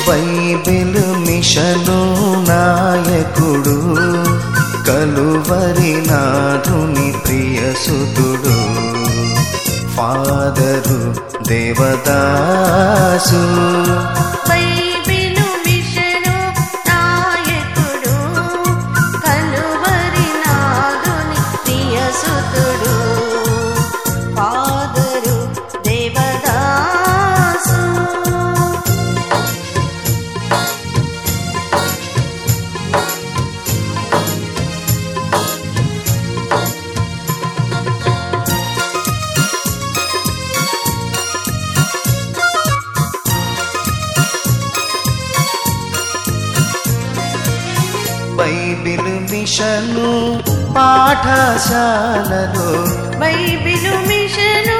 Bible mission నాయకుడు కలువరి నాథుని ప్రియసుతుడు ఫాదరు దేవదాసు బైబిలు మిషను నాయకుడు కలువరి నాదుని ప్రియసుతుడు ఫాదరు దేవదాసు బైబిల్ మిషను పాఠశాలలో బైబిలు మిషను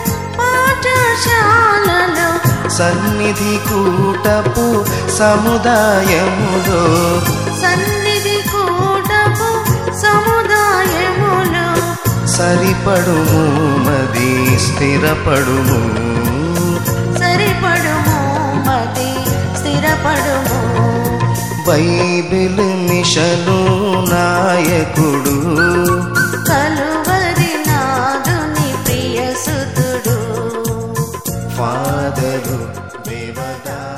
పాఠశాలలో సన్నిధి కూటపు సముదాయములో సన్నిధి కూటపు సముదాయములు సరిపడుము మది స్థిరపడుము సరిపడుము మది స్థిరపడుము బైబిల్ మిషను నాయకుడు కలువరి నాదుని ప్రియసుతుడు ఫాదరు దేవదా